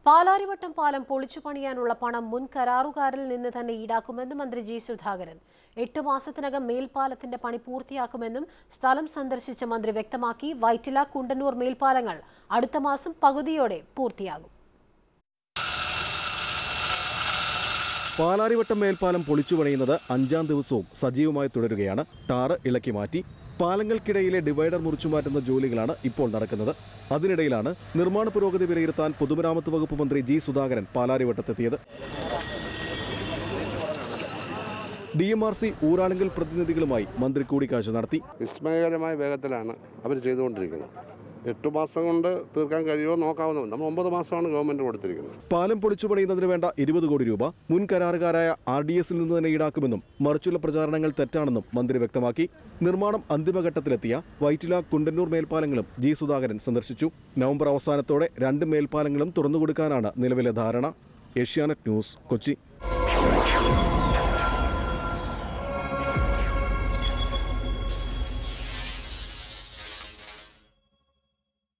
പാലാരിവട്ടം പാലം പൊളിച്ചു പണിയാനുള്ള പണം മുൻ കരാറുകാരിൽ നിന്ന് തന്നെ ഈടാക്കുമെന്ന് മന്ത്രി ജി സുധാകരൻ എട്ട് മാസത്തിനകം മേൽപ്പാലത്തിന്റെ പണി പൂർത്തിയാക്കുമെന്നും സ്ഥലം സന്ദർശിച്ച മന്ത്രി വ്യക്തമാക്കി വൈറ്റില കുണ്ടന്നൂർ മേൽപ്പാലങ്ങൾ അടുത്ത മാസം പകുതിയോടെ പൂർത്തിയാകും പാലാരിവട്ടം മേൽപ്പാലം പൊളിച്ചു പണിയുന്നത് അഞ്ചാം ദിവസവും സജീവമായി തുടരുകയാണ് ടാറ് ഇളക്കി മാറ്റി പാലങ്ങൾക്കിടയിലെ ഡിവൈഡർ മുറിച്ചു മാറ്റുന്ന ജോലികളാണ് ഇപ്പോൾ നടക്കുന്നത് അതിനിടയിലാണ് നിർമ്മാണ പുരോഗതി വിലയിരുത്താൻ പൊതുമരാമത്ത് വകുപ്പ് മന്ത്രി ജി സുധാകരൻ പാലാരിവട്ടത്തെത്തിയത് D M R C Uralungal പ്രതിനിധികളുമായി മന്ത്രി കൂടിക്കാഴ്ച നടത്തി വിസ്മയകരമായ വേഗത്തിലാണ് അവർ ചെയ്തുകൊണ്ടിരിക്കുന്നത് എട്ട് മാസം കൊണ്ട് തീർക്കാൻ കഴിയുമോ നോക്കാവുന്ന നമ്മൾ ഒമ്പത് മാസമാണ് ഗവൺമെൻറ് കൊടുത്തിരിക്കുന്നത് പാലം പൊളിച്ചു പണിയുന്നതിന് വേണ്ട ഇരുപത് കോടി രൂപ മുൻ കരാറുകാരായ ആർ ഡി എസിൽ നിന്ന് തന്നെ ഈടാക്കുമെന്നും മറിച്ചുള്ള പ്രചാരണങ്ങൾ തെറ്റാണെന്നും മന്ത്രി വ്യക്തമാക്കി നിർമ്മാണം അന്തിമഘട്ടത്തിലെത്തിയ വൈറ്റില കുണ്ടന്നൂർ മേൽപ്പാലങ്ങളും ജി സുധാകരൻ സന്ദർശിച്ചു നവംബർ അവസാനത്തോടെ രണ്ട് മേൽപ്പാലങ്ങളും തുറന്നുകൊടുക്കാനാണ് നിലവിലെ ധാരണ ഏഷ്യാനെറ്റ് ന്യൂസ് കൊച്ചി